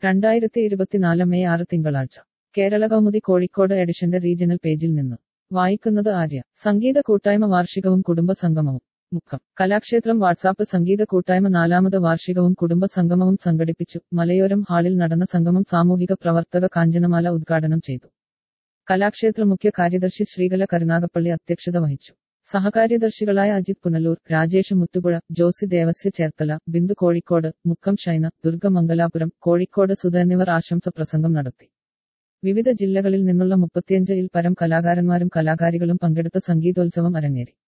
രണ്ടായിരത്തി ഇരുപത്തിനാല് മെയ് ആറ് തിങ്കളാഴ്ച കേരള കൗമുദി കോഴിക്കോട് എഡിഷന്റെ റീജിയണൽ പേജിൽ നിന്ന് വായിക്കുന്നത് ആര്യ സംഗീത കൂട്ടായ്മ വാർഷികവും കുടുംബ സംഗമവും മുക്കം കലാക്ഷേത്രം വാട്സാപ്പ് സംഗീത കൂട്ടായ്മ നാലാമത് വാർഷികവും കുടുംബ സംഗമവും സംഘടിപ്പിച്ചു മലയോരം ഹാളിൽ നടന്ന സംഗമം സാമൂഹിക പ്രവർത്തക കാഞ്ചനമാല ഉദ്ഘാടനം ചെയ്തു കലാക്ഷേത്ര മുഖ്യ കാര്യദർശി ശ്രീകല കരുനാഗപ്പള്ളി അധ്യക്ഷത വഹിച്ചു സഹകാര്യദർശികളായ അജിത് പുനലൂർ രാജേഷ് മുത്തുപുഴ ജോസി ദേവസ്യ ചേർത്തല ബിന്ദു കോഴിക്കോട് മുക്കം ഷൈന ദുർഗ മംഗലാപുരം കോഴിക്കോട് സുധ എന്നിവർ ആശംസ പ്രസംഗം നടത്തി വിവിധ ജില്ലകളിൽ നിന്നുള്ള മുപ്പത്തിയഞ്ചിൽ പരം കലാകാരന്മാരും കലാകാരികളും പങ്കെടുത്ത സംഗീതോത്സവം അരങ്ങേറി